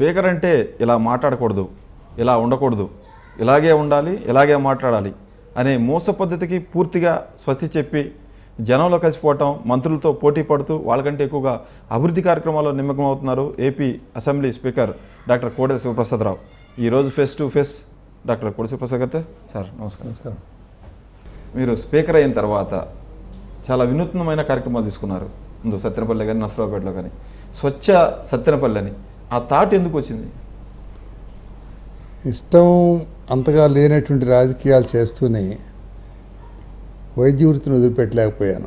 Speaker అంటే ఇలా మాట్లాడకూడదు ఇలా ఉండకూడదు ఇలాగే ఉండాలి ఇలాగే మాట్లాడాలి అనే మోస పద్ధతికి పూర్తిగా స్వస్తి చెప్పి జనంలో కలిసిపోవటం మంత్రులతో పోటీ పడుతూ వాళ్ళకంటే ఎక్కువగా అభివృద్ధి కార్యక్రమాల్లో నిమగ్నం అవుతున్నారు AP assembly speaker doctor Kodela Sivaprasadarao ఈరోజు face to face doctor Kodela Sivaprasad గారితో సార్ నమస్కారం నమస్కారం మీరు స్పీకర్ అయిన తర్వాత చాలా వినూత్నమైన కార్యక్రమాలు తీసుకున్నారు ముందు సత్యనపల్లి కానీ నసరావుపేటలో కానీ స్వచ్ఛ సత్యనపల్లి అని ఆ థాట్ ఎందుకు వచ్చింది ఇష్టం అంతగా లేనటువంటి రాజకీయాలు చేస్తూనే వైద్య వృత్తిని వదిలిపెట్టలేకపోయాను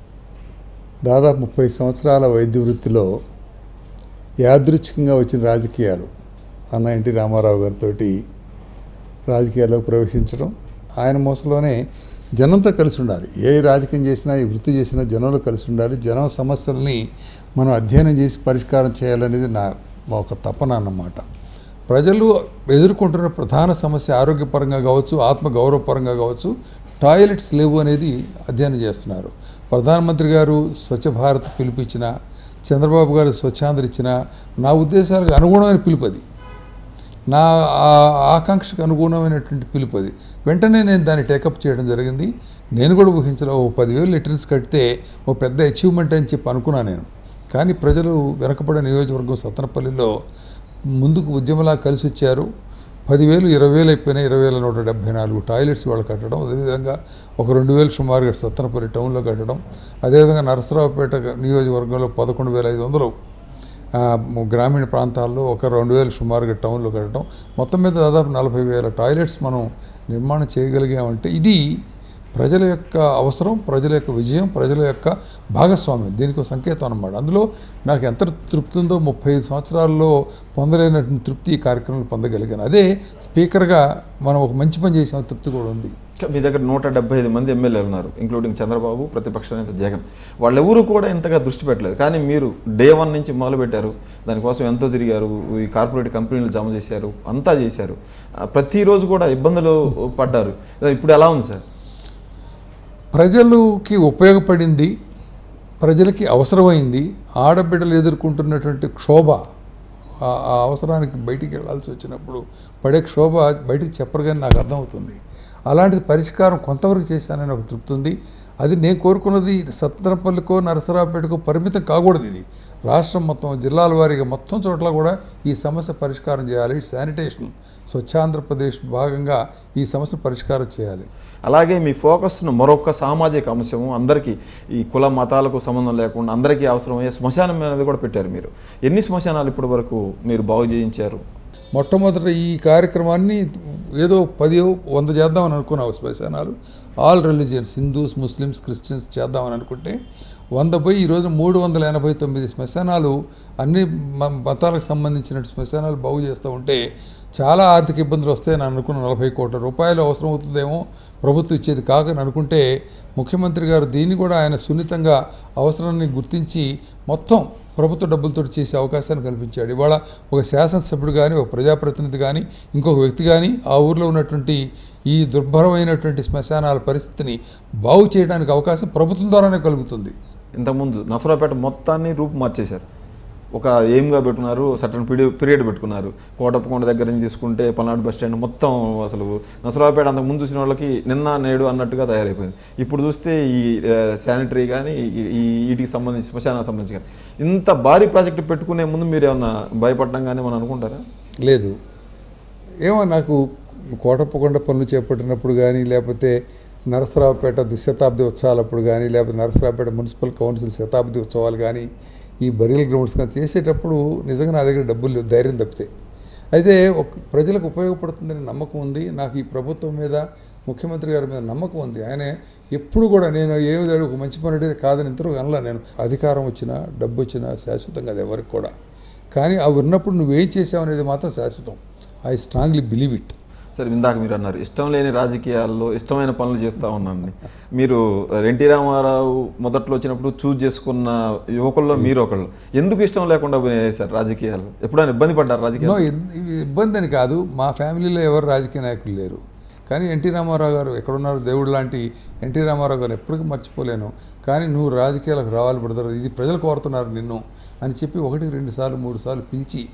దాదాపు ముప్పై సంవత్సరాల వైద్య వృత్తిలో యాదృచ్ఛికంగా వచ్చిన రాజకీయాలు అన్న ఎన్టీ రామారావు గారితో రాజకీయాల్లోకి ప్రవేశించడం ఆయన మోసలోనే జనంతో కలిసి ఉండాలి ఏ రాజకీయం చేసినా ఏ వృత్తి చేసినా జనంలో కలిసి ఉండాలి జనం సమస్యల్ని మనం అధ్యయనం చేసి పరిష్కారం చేయాలనేది నా ఒక తపన అన్నమాట ప్రజలు ఎదుర్కొంటున్న ప్రధాన సమస్య ఆరోగ్యపరంగా కావచ్చు ఆత్మ గౌరవపరంగా కావచ్చు టాయిలెట్స్ లేవు అనేది అధ్యయనం చేస్తున్నారు ప్రధానమంత్రి గారు స్వచ్ఛ భారత్ పిలుపు చంద్రబాబు గారు స్వచ్ఛాంధ్ర ఇచ్చిన నా ఉద్దేశాలకు అనుగుణమైన పిలుపు అది నా ఆ- ఆకాంక్షకు అనుగుణమైనటువంటి పిలుపు అది వెంటనే నేను దాన్ని టేకప్ చేయడం జరిగింది నేను కూడా ఊహించిన ఓ పదివేలు లిటర్స్ కడితే ఓ పెద్ద అచీవ్మెంట్ అని చెప్పి అనుకున్నాను నేను కానీ ప్రజలు వెనకబడిన నియోజకవర్గం సత్తనపల్లిలో ముందుకు ఉద్యమలా కలిసి వచ్చారు పదివేలు ఇరవై వేలు అయిపోయినాయి ఇరవై వేల నూట డెబ్బై నాలుగు టాయిలెట్స్ వాళ్ళు కట్టడం అదేవిధంగా ఒక రెండు వేలు సుమారుగా సత్తనపల్లి టౌన్లో కట్టడం అదేవిధంగా నరసరావుపేట నియోజకవర్గంలో పదకొండు వేల ఐదు వందలు ఆ, గ్రామీణ ప్రాంతాల్లో ఒక రెండు వేలు సుమారుగా టౌన్లో కట్టడం మొత్తం మీద దాదాపు నలభై వేల టాయిలెట్స్ మనం నిర్మాణం చేయగలిగామంటే ఇది ప్రజల యొక్క అవసరం ప్రజల యొక్క విజయం ప్రజల యొక్క భాగస్వామ్యం దీనికి ఒక సంకేతం అన్నమాట అందులో నాకు ఎంత తృప్తి ఉందో ముప్పై ఐదు సంవత్సరాల్లో పొందలేనటువంటి తృప్తి ఈ కార్యక్రమంలో పొందగలిగాను అదే స్పీకర్గా మనం ఒక మంచి పని చేసిన తృప్తి కూడా ఉంది ఇంకా మీ దగ్గర నూట డెబ్బై ఐదు మంది ఎమ్మెల్యేలు ఉన్నారు ఇంక్లూడింగ్ చంద్రబాబు ప్రతిపక్ష నేత జగన్ వాళ్ళెవరూ కూడా ఇంతగా దృష్టి పెట్టలేదు కానీ మీరు డే వన్ నుంచి మొదలు పెట్టారు దానికోసం ఎంతో తిరిగారు ఈ కార్పొరేట్ కంపెనీలు జమ చేశారు అంతా చేశారు ఆ, ప్రతిరోజు కూడా ఇబ్బందులు పడ్డారు ఇప్పుడు ఎలా ఉంది సార్ ప్రజలకి ఉపయోగపడింది ప్రజలకి అవసరమైంది ఆడబిడ్డలు ఎదుర్కొంటున్నటువంటి క్షోభ ఆ- ఆ అవసరానికి బయటికి వెళ్ళాల్సి వచ్చినప్పుడు పడే క్షోభ బయటికి చెప్పరు కానీ నాకు అర్థమవుతుంది అలాంటిది పరిష్కారం కొంతవరకు చేశానని ఒక తృప్తి ఉంది అది నేను కోరుకున్నది సత్తనపల్లికో నరసరావుపేటకో పరిమితం కాకూడదు ఇది రాష్ట్రం మొత్తం జిల్లాల వారీగా మొత్తం చోట్ల కూడా ఈ సమస్య పరిష్కారం చేయాలి శానిటేషన్ స్వచ్ఛాంధ్రప్రదేశ్ భాగంగా ఈ సమస్య పరిష్కారం చేయాలి అలాగే మీ ఫోకస్ను మరొక సామాజిక అంశము అందరికీ ఈ కుల మతాలకు సంబంధం లేకుండా అందరికీ అవసరమయ్యే శ్మశానం అనేది కూడా పెట్టారు మీరు ఎన్ని శ్మశానాలు ఇప్పటి వరకు మీరు బాగు చేయించారు మొట్టమొదట ఈ కార్యక్రమాన్ని ఏదో పది వంద చేద్దామని అనుకున్నావు శ్మశానాలు all religions Hindus Muslims Christians చేద్దామని అనుకుంటే వంద పోయి ఈరోజు మూడు వందల ఎనభై తొమ్మిది శ్మశానాలు అన్ని మ- మతాలకు సంబంధించిన శ్మశానాలు బాగు చేస్తూ ఉంటే చాలా ఆర్థిక ఇబ్బందులు వస్తాయని అనుకున్న నలభై కోట్ల రూపాయలు అవసరం అవుతుందేమో ప్రభుత్వం ఇచ్చేది కాకని అనుకుంటే ముఖ్యమంత్రి గారు దీన్ని కూడా ఆయన సున్నితంగా అవసరాన్ని గుర్తించి మొత్తం ప్రభుత్వ డబ్బులతో చేసే అవకాశాన్ని కల్పించాడు ఇవాళ ఒక శాసనసభ్యుడు కానీ ఒక ప్రజాప్రతినిధి కానీ ఇంకొక వ్యక్తి కానీ ఆ ఊర్లో ఉన్నటువంటి ఈ దుర్భరమైనటువంటి శ్మశానాల పరిస్థితిని బాగు చేయడానికి అవకాశం ప్రభుత్వం ద్వారానే కలుగుతుంది ఇంతకుముందు నసరాపేట మొత్తాన్ని రూపు మార్చేశారు ఒక ఎయిమ్గా పెట్టుకున్నారు సర్టన్ పీరియడ్ పీరియడ్ పెట్టుకున్నారు కోటప్పకొండ దగ్గర నుంచి తీసుకుంటే పల్నాడు బస్ స్టాండ్ మొత్తం అసలు నసరాపేట అంతకు ముందు చూసిన వాళ్ళకి నిన్న నేడు అన్నట్టుగా తయారైపోయింది ఇప్పుడు చూస్తే ఈ శానిటరీ కానీ ఈ- ఈ వీటికి సంబంధించి శ్మశానానికి సంబంధించి కానీ ఇంత భారీ ప్రాజెక్టు పెట్టుకునే ముందు మీరు ఏమన్నా భయపడడం కానీ మనం అనుకుంటారా లేదు ఏమో నాకు కోటప్పకొండ పనులు చేపట్టినప్పుడు కానీ లేకపోతే నరసరావుపేట దుశతాబ్ది ఉత్సవాలప్పుడు కానీ లేకపోతే నరసరావుపేట మున్సిపల్ కౌన్సిల్ శతాబ్ది ఉత్సవాలు కానీ ఈ బరియల్ గ్రౌండ్స్ కానీ చేసేటప్పుడు నిజంగా నా దగ్గర డబ్బులు లేవు ధైర్యం తప్పితే అయితే ఒక ప్రజలకు ఉపయోగపడుతుందని నమ్మకం ఉంది నాకు ఈ ప్రభుత్వం మీద ముఖ్యమంత్రి గారి మీద నమ్మకం ఉంది ఆయన ఎప్పుడు కూడా నేను ఏది ఒక మంచి పని అడిగితే కాదని ఇంతవరకు అనలా నేను అధికారం వచ్చినా డబ్బు వచ్చినా శాశ్వతంగా అది ఎవరికి కూడా కానీ అవి ఉన్నప్పుడు నువ్వేం చేసావు అనేది మాత్రం శాశ్వతం ఐ స్ట్రాంగ్లీ బిలీవ్ ఇట్ సరే ఇందాక మీరు అన్నారు ఇష్టం లేని రాజకీయాల్లో ఇష్టమైన పనులు చేస్తూ ఉన్నాను మీరు ఎన్టీ రామారావు మొదట్లో వచ్చినప్పుడు చూజ్ చేసుకున్న యువకుల్లో మీరు ఒకళ్ళు ఎందుకు ఇష్టం లేకుండా సార్ రాజకీయాలు ఎప్పుడైనా ఇబ్బంది పడ్డారు నో రాజకీయాలు ఇ- ఇబ్బంది అని కాదు మా ఫ్యామిలీలో ఎవరు రాజకీయ నాయకులు లేరు కానీ ఎన్టీ రామారావు గారు ఎక్కడున్నారు దేవుడు లాంటి ఎన్టీ రామారావు గారు ఎప్పటికీ మర్చిపోలేను కానీ నువ్వు రాజకీయాలకు రావాలి బ్రదర్ ఇది ప్రజలు కోరుతున్నారు నిన్ను అని చెప్పి ఒకటి రెండు సార్లు మూడు సార్లు పిలిచి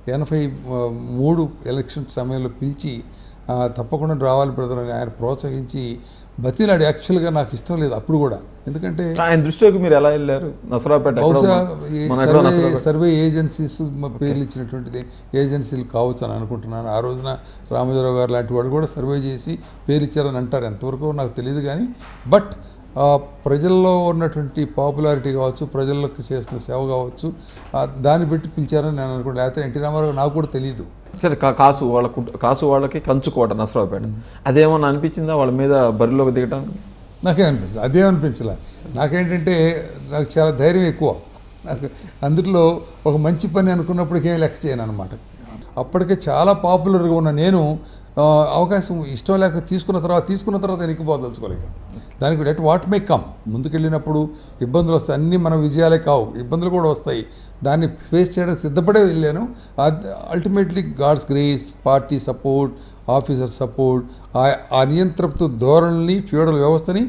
ఎనభై ఆ, మూడు ఎలక్షన్ సమయంలో పిలిచి ఆ, తప్పకుండా రావాలి బ్రదర్ అని ఆయన ప్రోత్సహించి బతిలాడు యాక్చువల్గా నాకు ఇష్టం లేదు అప్పుడు కూడా ఎందుకంటే ఆయన దృష్టిలోకి మీరు ఎలా వెళ్ళారు నసరాపేట ఎక్కడో బహుశా మన- ఈ మన ఎక్కడో సర్వే నసరాపేట. సర్వే ఏజెన్సీస్ మా పేర్లు ఇచ్చినటువంటిది ఏజెన్సీలు కావచ్చు అని అనుకుంటున్నాను ఆ రోజున రామోజీరావు గారు లాంటి వాళ్ళు కూడా సర్వే చేసి పేరు ఇచ్చారని అంటారు ఎంతవరకు నాకు తెలియదు కానీ బట్ ఆ, ప్రజల్లో ఉన్నటువంటి పాపులారిటీ కావచ్చు ప్రజలకు చేస్తున్న సేవ కావచ్చు ఆ, దాన్ని బట్టి పిలిచారని నేను అనుకుంటా లేకపోతే ఎన్టీ రామారావు నాకు కూడా తెలియదు సరే, కా- కాసు వాళ్ళ కుట- కాసు వాళ్ళకి కంచుకోట నసరాపేట అదేమన్నా అనిపించిందా వాళ్ళ మీద బరిలోకి దిగటానికి నాకేం అనిపించలేదు అదే అనిపించలే నాకేంటంటే నాకు చాలా ధైర్యం ఎక్కువ నాకు అందులో ఒక మంచి పని అనుకున్నప్పటికేం లెక్క చేయను అనమాట అప్పటికే చాలా పాపులర్గా ఉన్న నేను ఆ, అవకాశం ఇష్టం లేక తీసుకున్న తర్వాత తీసుకున్న తర్వాత ఎనికిపోదలుచుకోలేక దానికి లెట్ వాట్ మే కమ్ ముందుకెళ్ళినప్పుడు ఇబ్బందులు వస్తాయి అన్నీ మన విజయాలే కావు ఇబ్బందులు కూడా వస్తాయి దాన్ని ఫేస్ చేయడానికి సిద్ధపడే వెళ్ళాను ultimately God's grace party support officer support ఆ నియంత్రపు ధోరణిని ఫ్యూడల్ వ్యవస్థని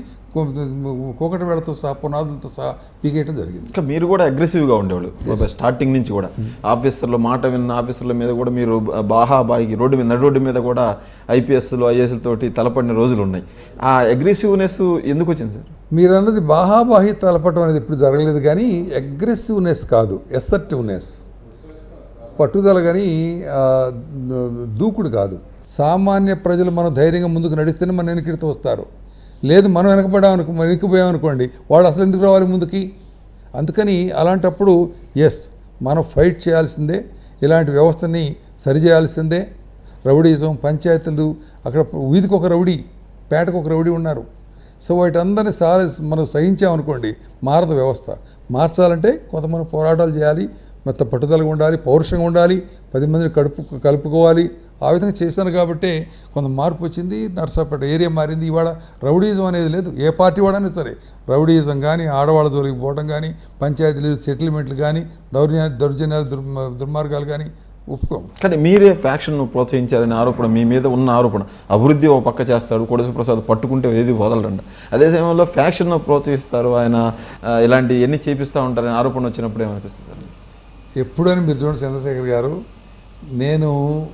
కోకట వేళతో సహా పునాదులతో సహా పీకేయటం జరిగింది ఇంకా మీరు కూడా అగ్రెసివ్గా ఉండేవాళ్ళు స్టార్టింగ్ నుంచి కూడా ఆఫీసర్లు మాట విన్న ఆఫీసర్ల మీద కూడా మీరు బాహా బాయికి రోడ్డు మీద నడు రోడ్డు మీద కూడా ఐపీఎస్లు ఐఏఎస్ల తోటి తలపడిన రోజులు ఉన్నాయి ఆ అగ్రెసివ్నెస్ ఎందుకు వచ్చింది సార్ మీరు అన్నది బాహాబాహి తలపటం అనేది ఇప్పుడు జరగలేదు కానీ అగ్రెసివ్నెస్ కాదు ఎసర్టివ్నెస్ పట్టుదల కానీ ఆ, దూకుడు కాదు సామాన్య ప్రజలు మనం ధైర్యంగా ముందుకు నడిస్తేనే మన వెనక్కిడితో వస్తారు లేదు మనం వెనకబడామనుకో మనం వెనక్కిపోయామనుకోండి వాళ్ళు అసలు ఎందుకు రావాలి ముందుకి అందుకని అలాంటప్పుడు ఎస్ మనం ఫైట్ చేయాల్సిందే ఇలాంటి వ్యవస్థని సరిచేయాల్సిందే రౌడీజం పంచాయతీలు అక్కడ వీధికి ఒక రౌడీ పేటకు ఒక రౌడీ ఉన్నారు సో వాటందరినీ సారి మనం సహించామనుకోండి మారదు వ్యవస్థ మార్చాలంటే కొంతమంది పోరాటాలు చేయాలి మొత్తం పట్టుదలగా ఉండాలి పౌరుషంగా ఉండాలి పది మందిని కడుపు కలుపుకోవాలి ఆ విధంగా చేశాను కాబట్టి కొంత మార్పు వచ్చింది నర్సాపేట ఏరియా మారింది ఇవాళ రౌడీజం అనేది లేదు ఏ పార్టీ వాడైనా సరే రౌడీజం కానీ ఆడవాళ్ళ జోలికి పోవడం కానీ పంచాయతీలు సెటిల్మెంట్లు కానీ దౌర్య దౌర్జన్యాలు దుర్ దుర్మార్గాలు కానీ ఒప్పుకోము కానీ మీరే ఫ్యాక్షన్ ప్రోత్సహించారనే ఆరోపణ మీ మీద ఉన్న ఆరోపణ అభివృద్ధి ఒక పక్క చేస్తాడు కోడేశ్వర ప్రసాద్ పట్టుకుంటే ఏది వదలడంట అదే సమయంలో ఫ్యాక్షన్ ప్రోత్సహిస్తారు ఆయన ఆ, ఇలాంటి ఎన్ని చేపిస్తూ ఉంటారనే ఆరోపణ వచ్చినప్పుడు ఏమనిపిస్తుంది సార్? ఎప్పుడని మీరు చూడండి చంద్రశేఖర్ గారు నేను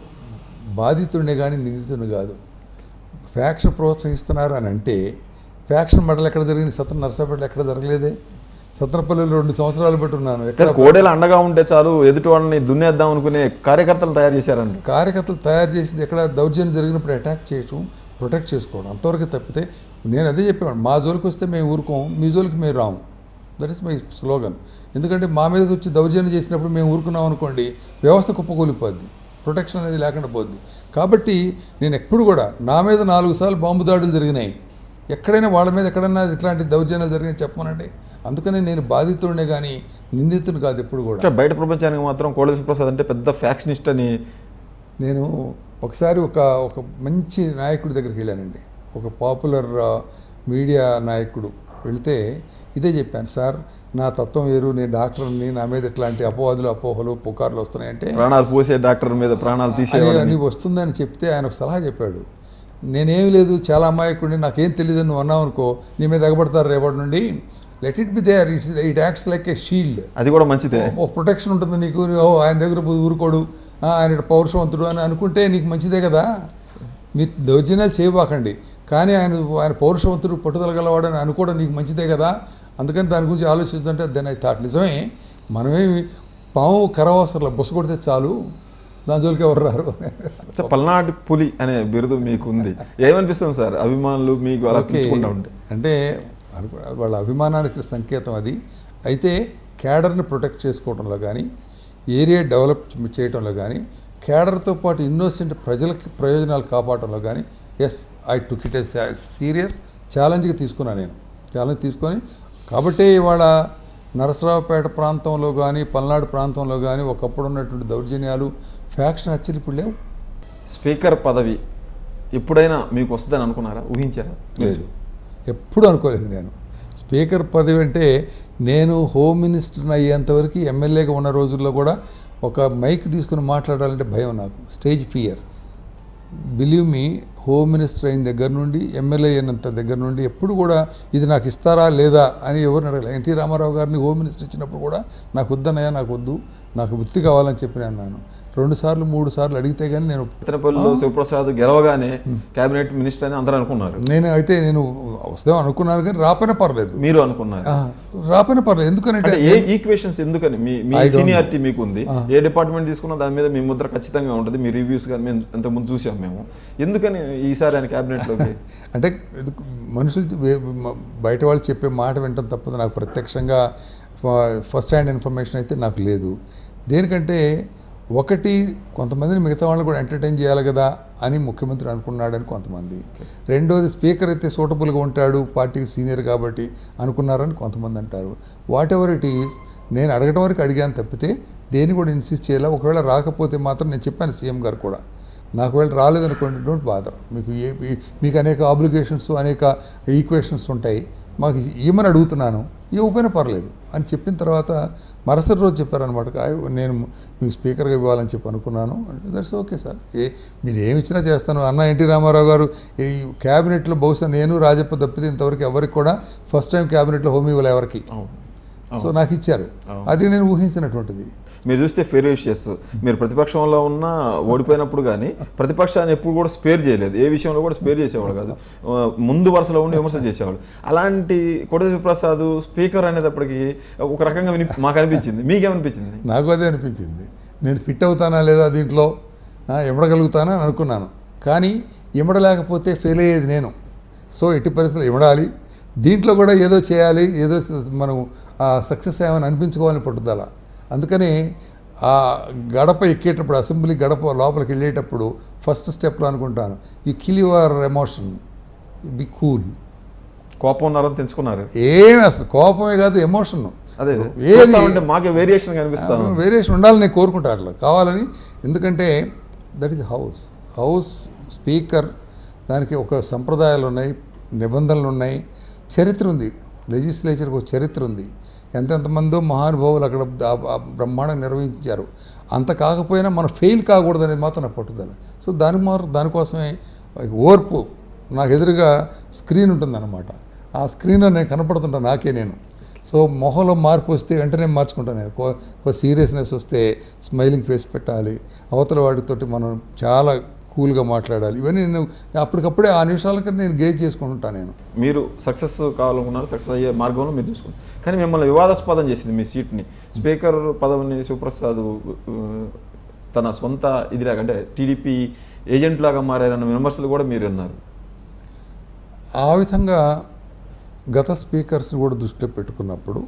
బాధితుడినే కానీ నిందితుడిని కాదు ఫ్యాక్షన్ ప్రోత్సహిస్తున్నారు అని అంటే ఫ్యాక్షన్ మండలి ఎక్కడ జరిగింది సత్ర నర్సాపేటలో ఎక్కడ జరగలేదే సత్రపల్లిలో రెండు సంవత్సరాలు పెట్టున్నాను ఎక్కడ అంటే కోడేలు అండగా ఉంటే చాలు ఎదుటి వాళ్ళని దున్నేద్దాం అనుకునే కార్యకర్తలు తయారు చేశారంట కార్యకర్తలు తయారు చేసింది ఎక్కడ దౌర్జన్యం జరిగినప్పుడు అటాక్ చేయటం ప్రొటెక్ట్ చేసుకోవడం అంతవరకు తప్పితే నేను అదే చెప్పాను మా జోలికి వస్తే మేము ఊరుకోం మీ జోలికి మేము రాము దట్ ఈస్ మై స్లోగన్ ఎందుకంటే మా మీదకి వచ్చి దౌర్జన్యం చేసినప్పుడు మేము ఊరుకున్నాం అనుకోండి వ్యవస్థ కుప్పకూలిపోద్ది ప్రొటెక్షన్ అనేది లేకుండా పోద్ది కాబట్టి నేను ఎప్పుడు కూడా నా మీద నాలుగు సార్లు బాంబు దాడులు జరిగినాయి ఎక్కడైనా వాళ్ళ మీద ఎక్కడైనా ఇట్లాంటి దౌర్జన్యాలు జరిగినాయి చెప్పమనండి అందుకని నేను బాధితుడినే కానీ నిందితుడు కాదు ఎప్పుడు కూడా ఇంకా బయట ప్రపంచానికి మాత్రం కోడేశ్వర ప్రసాద్ అంటే పెద్ద ఫ్యాక్షనిస్ట్ అని నేను ఒకసారి ఒక ఒక మంచి నాయకుడి దగ్గరికి వెళ్ళానండి ఒక పాపులర్ ఆ, మీడియా నాయకుడు వెళితే ఇదే చెప్పాను సార్ నా తత్వం వేరు నేను డాక్టర్ని నా మీద ఇట్లాంటి అపవాదులు అపోహలు పుకార్లు వస్తున్నాయంటే ప్రాణాలు పోసే డాక్టర్ మీద ప్రాణాలు అని తీసేవాళ్ళని అని వస్తుందని చెప్తే ఆయన ఒక సలహా చెప్పాడు నేనేం లేదు చాలా అమాయకుడిని నాకేం తెలియదు నువ్వు అన్నావు అనుకో నీ మీద ఎగబడతారు రేపటి నుండి let it be there it's it acts like a shield అది కూడా మంచిదే ఒక ప్రొటెక్షన్ ఉంటుంది నీకు ఓ ఆయన దగ్గర పోయి ఊరుకోడు ఆ, ఆయన ఇటు పౌరుషవంతుడు అని అనుకుంటే నీకు మంచిదే కదా మీరు దౌర్జన్యాలు చేయబాకండి కానీ ఆయన ఆయన పౌరుషవంతుడు పట్టుదల గలవాడు అని అనుకోవడం నీకు మంచిదే కదా అందుకని దాని గురించి ఆలోచిస్తుంటే దెన్ ఐ థాట్ నిజమే మనమేమి పాము కరవాసర్ల బుస కొడితే చాలు దాని జోలికి ఎవరు రారు అంటే పల్నాటి పులి అనే బిరుదు మీకు ఉంది ఏమనిపిస్తుంది సార్ అభిమానులు మీకు అలా ఓకే. పిలుచుకుంటా ఉంటే అంటే అనుకో- వాళ్ళ అభిమానానికి సంకేతం అది అయితే క్యాడర్ని ప్రొటెక్ట్ చేసుకోవడంలో కానీ ఏరియా డెవలప్ చేయడంలో కానీ క్యాడర్తో పాటు ఇన్నోసెంట్ ప్రజలకి ప్రయోజనాలు కాపాడటంలో కానీ as I took it as serious ఛాలెంజ్గా తీసుకున్నాను నేను ఛాలెంజ్ తీసుకొని కాబట్టే ఇవాళ నరసరావుపేట ప్రాంతంలో కానీ పల్నాడు ప్రాంతంలో కానీ ఒకప్పుడు ఉన్నటువంటి దౌర్జన్యాలు ఫ్యాక్షన్ హత్యలు ఇప్పుడు లేవు స్పీకర్ పదవి ఎప్పుడైనా మీకు వస్తుందని అనుకున్నారా ఊహించారా లేదు ఎప్పుడు అనుకోలేదు నేను స్పీకర్ పదవి అంటే నేను హోమ్ మినిస్టర్ని అయ్యేంతవరకు ఎమ్మెల్యేగా ఉన్న రోజుల్లో కూడా ఒక మైక్ తీసుకుని మాట్లాడాలంటే భయం నాకు stage fear believe me home minister అయిన దగ్గర నుండి ఎమ్మెల్యే అయినంత దగ్గర నుండి ఎప్పుడు కూడా ఇది నాకు ఇస్తారా లేదా అని ఎవరిని అడగలేదు ఎన్టీ రామారావు గారిని హోమ్ మినిస్టర్ ఇచ్చినప్పుడు కూడా నాకు వద్దనయ్యా నాకు వద్దు నాకు వృత్తి కావాలని చెప్పి నేను అన్నాను రెండు సార్లు మూడు సార్లు అడిగితే కానీ నేను తిరుపతిలో శివప్రసాద్ గెలవగానే కేబినెట్ మినిస్టర్ అని అందరూ అనుకున్నారు నేను అయితే నేను వస్తాం అనుకున్నాను కానీ రాపోయినా పర్లేదు మీరు అనుకున్నారు ఆ, రాపోయినా పర్లేదు ఎందుకనంటే అంటే ఏ ఈక్వేషన్స్ ఎందుకని మీ మీ I don't సీనియారిటీ మీకు ఉంది ఏ డిపార్ట్మెంట్ తీసుకున్నా దాని మీద మీ ముద్ర ఖచ్చితంగా ఉంటుంది మీ రివ్యూస్ కానీ మేము ఇంతకుముందు చూసాం మేము ఎందుకని ఈసారి ఆయన క్యాబినెట్లోకి అంటే ఇది మనుషులు వే- మ- బయట వాళ్ళు చెప్పే మాట వింటాం తప్పదు నాకు ప్రత్యక్షంగా ఫస్ట్ హ్యాండ్ ఇన్ఫర్మేషన్ అయితే నాకు లేదు దేనికంటే ఒకటి కొంతమందిని మిగతా వాళ్ళని కూడా ఎంటర్టైన్ చేయాలి కదా అని ముఖ్యమంత్రి అనుకున్నాడని కొంతమంది రెండోది స్పీకర్ అయితే సూటబుల్గా ఉంటాడు పార్టీకి సీనియర్ కాబట్టి అనుకున్నారని కొంతమంది అంటారు వాట్ ఎవర్ ఇట్ ఈస్ నేను అడగడం వరకు అడిగాను తప్పితే దేన్ని కూడా ఇన్సిస్ట్ చేయాలి ఒకవేళ రాకపోతే మాత్రం నేను చెప్పాను సీఎం గారు కూడా నాకు వేళ రాలేదనుకోండి డోంట్ బాధర్ మీకు ఏ ఈ- మీకు అనేక ఆబ్లిగేషన్స్ అనేక ఈక్వేషన్స్ ఉంటాయి మాకు ఏమని అడుగుతున్నాను ఇవ్వకపోయినా పర్లేదు అని చెప్పిన తర్వాత మరుసటి రోజు చెప్పారనమాట "I- నేను మీకు స్పీకర్గా ఇవ్వాలని చెప్పి అనుకున్నాను దట్స్ ఓకే సార్ ఏ మీరు ఏమి ఇచ్చినా చేస్తాను అన్న ఎన్టీ రామారావు గారు ఈ క్యాబినెట్లో బహుశా నేను రాజప్ప తప్పితే ఇంతవరకు ఎవరికి కూడా ఫస్ట్ టైం క్యాబినెట్లో హోమ్ ఇవ్వాలి ఎవరికి అవును సో నాకు ఇచ్చారు అది నేను ఊహించినటువంటిది మీరు చూస్తే ఫెరోషియస్ మీరు ప్రతిపక్షంలో ఉన్న ఓడిపోయినప్పుడు కానీ ప్రతిపక్షాన్ని ఎప్పుడు కూడా స్పేర్ చేయలేదు ఏ విషయంలో కూడా స్పేర్ చేసేవాడు కాదు ఆ, ముందు వరుసలో ఉండి విమర్శ చేసేవాడు అలాంటి కొడసి ప్రసాద్ స్పీకర్ అనేటప్పటికి ఒక రకంగా విని మాకు అనిపించింది మీకేమనిపించింది నాకు అదే అనిపించింది నేను ఫిట్ అవుతానా లేదా దీంట్లో ఆ, ఇమడగలుగుతానా అని అనుకున్నాను కానీ ఇమడలేకపోతే ఫెయిల్ అయ్యేది నేను సో ఎట్టి పరిస్థితులు ఇమడాలి దీంట్లో కూడా ఏదో చేయాలి ఏదో స- మనం సక్సెస్ అయ్యామని అనిపించుకోవాలని పట్టుదల అందుకని ఆ గడప ఎక్కేటప్పుడు అసెంబ్లీ గడప లోపలికి వెళ్ళేటప్పుడు ఫస్ట్ స్టెప్లో అనుకుంటాను you kill your emotion be cool కోపం ఉన్నారని తెంచుకున్నారు ఏమి అసలు కోపమే కాదు ఎమోషన్ అదే ఏది అంటే మాకే వేరియేషన్ కనిపిస్తాను వేరియేషన్ ఉండాలని నేను కోరుకుంటా అట్లా కావాలని ఎందుకంటే that is house house speaker దానికి ఒక సంప్రదాయాలు ఉన్నాయి నిబంధనలు ఉన్నాయి చరిత్ర ఉంది లెజిస్లేచర్కి ఒక చరిత్ర ఉంది ఎంతెంతమందో మహానుభావులు అక్కడ ఆ- ఆ బ్రహ్మాండంగా నిర్వహించారు అంత కాకపోయినా మనం ఫెయిల్ కాకూడదు అనేది మాత్రం నా పట్టుదల సో దాని మార్ దానికోసమే ఓర్పు నాకు ఎదురుగా స్క్రీన్ ఉంటుందన్నమాట ఆ స్క్రీన్లో నేను కనపడుతుంటా నాకే నేను సో మొహంలో మార్పు వస్తే వెంటనే మార్చుకుంటాను నేను కో- ఒక సీరియస్నెస్ వస్తే స్మైలింగ్ ఫేస్ పెట్టాలి అవతల వాడితోటి మనం చాలా కూల్గా మాట్లాడాలి ఇవన్నీ నేను అప్పటికప్పుడే ఆ నిమిషాలకి నేను గేజ్ చేసుకుంటాను నేను మీరు సక్సెస్ కావాలనుకున్నారు సక్సెస్ అయ్యే మార్గంలో మీరు చూసుకున్నారు కానీ మిమ్మల్ని వివాదాస్పదం చేసింది మీ సీట్ని స్పీకర్ పదవిని శివప్రసాద్ ఆ, తన సొంత ఇదిలాగా అంటే టీడీపీ ఏజెంట్ లాగా మారారన్న విమర్శలు కూడా మీరు విన్నారు ఆ విధంగా గత స్పీకర్స్ని కూడా దృష్టిలో పెట్టుకున్నప్పుడు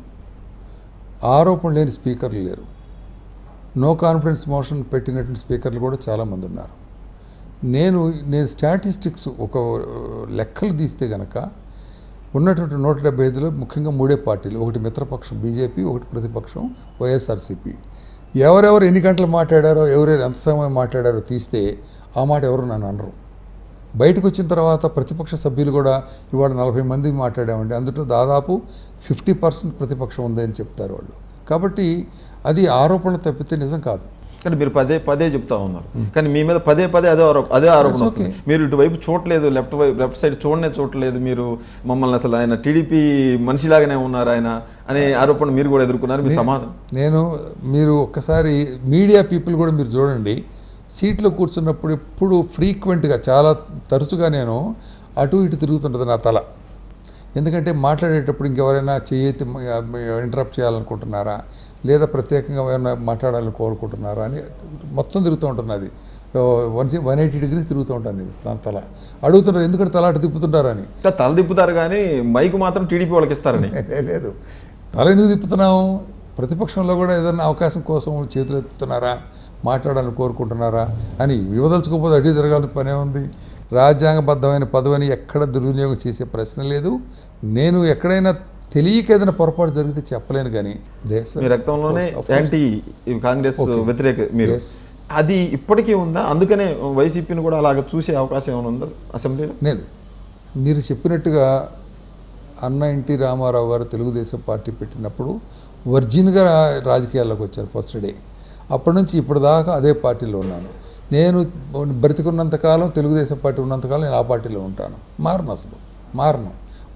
ఆరోపణ లేని స్పీకర్లు లేరు నో కాన్ఫిడెన్స్ మోషన్ పెట్టినటువంటి స్పీకర్లు కూడా చాలామంది ఉన్నారు నేను నేను స్టాటిస్టిక్స్ ఒక లెక్కలు తీస్తే గనక ఉన్నటువంటి నూట డెబ్బై ఐదులో ముఖ్యంగా మూడే పార్టీలు ఒకటి మిత్రపక్షం బీజేపీ ఒకటి ప్రతిపక్షం వైఎస్ఆర్సీపీ ఎవరెవరు ఎన్ని గంటలు మాట్లాడారో ఎవరెవరు ఎంత సమయం మాట్లాడారో తీస్తే ఆ మాట ఎవరు నన్ను అనరు బయటకు వచ్చిన తర్వాత ప్రతిపక్ష సభ్యులు కూడా ఇవాళ నలభై మంది మాట్లాడామండి అందులో దాదాపు ఫిఫ్టీ పర్సెంట్ ప్రతిపక్షం ఉందని చెప్తారు వాళ్ళు కాబట్టి అది ఆరోపణ తప్పితే నిజం కాదు కానీ మీరు పదే పదే చెప్తా ఉన్నారు కానీ మీ మీద పదే పదే అదే ఆరోప అదే ఆరోపణ That's వస్తుంది మీరు ఇటువైపు చూడలేదు లెఫ్ట్ వైపు లెఫ్ట్ సైడ్ చూడనే చూడలేదు మీరు మమ్మల్ని అసలు ఆయన టీడీపీ మనిషిలాగానే ఉన్నారు ఆయన అనే ఆరోపణ మీరు కూడా ఎదుర్కొన్నారు మీ సమాధానం నేను మీరు ఒక్కసారి మీడియా పీపుల్ కూడా మీరు చూడండి సీట్లో కూర్చున్నప్పుడు ఎప్పుడు ఫ్రీక్వెంట్గా చాలా తరచుగా నేను అటు ఇటు తిరుగుతుంటుంది నా తల ఎందుకంటే మాట్లాడేటప్పుడు ఇంకెవరైనా చేయెత్తి ఇంటరప్ట్ చేయాలనుకుంటున్నారా లేదా ప్రత్యేకంగా ఏమైనా మాట్లాడాలని కోరుకుంటున్నారా అని మొత్తం తిరుగుతూ ఉంటుంది అది వన్ వన్ ఎయిటీ డిగ్రీస్ తిరుగుతూ ఉంటాను ఇది నా తల అడుగుతుంటారు ఎందుకంటే తల అటు తిప్పుతుంటారని ఇంకా తల తిప్పుతారు కానీ మైక్ మాత్రం టీడీపీ వాళ్ళకి ఇస్తారని లే- లేదు తల ఎందుకు తిప్పుతున్నాము ప్రతిపక్షంలో కూడా ఏదైనా అవకాశం కోసం చేతులు ఎత్తుతున్నారా మాట్లాడాలని కోరుకుంటున్నారా అని వివదలుచుకోకపోతే అడ్డు జరగాల్సిన పనే ఉంది రాజ్యాంగబద్ధమైన పదవిని ఎక్కడ దుర్వినియోగం చేసే ప్రశ్న లేదు నేను ఎక్కడైనా తెలియక ఏదైనా పొరపాటు జరిగితే చెప్పలేను కానీ దేశ మీ రక్తంలోనే Of course. యాంటీ కాంగ్రెస్ వ్యతిరేక మీరు Yes. అది ఇప్పటికీ ఉందా అందుకనే వైసీపీని కూడా అలాగ చూసే అవకాశం ఏమైనా ఉందా అసెంబ్లీలో లేదు మీరు చెప్పినట్టుగా అన్న ఎన్టీ రామారావు గారు తెలుగుదేశం పార్టీ పెట్టినప్పుడు వర్జిన్గా రాజకీయాల్లోకి వచ్చారు ఫస్ట్ డే అప్పటి నుంచి ఇప్పటిదాకా అదే పార్టీలో ఉన్నాను నేను బ్రతికున్నంతకాలం తెలుగుదేశం పార్టీ ఉన్నంతకాలం నేను ఆ పార్టీలో ఉంటాను మారను అసలు మారను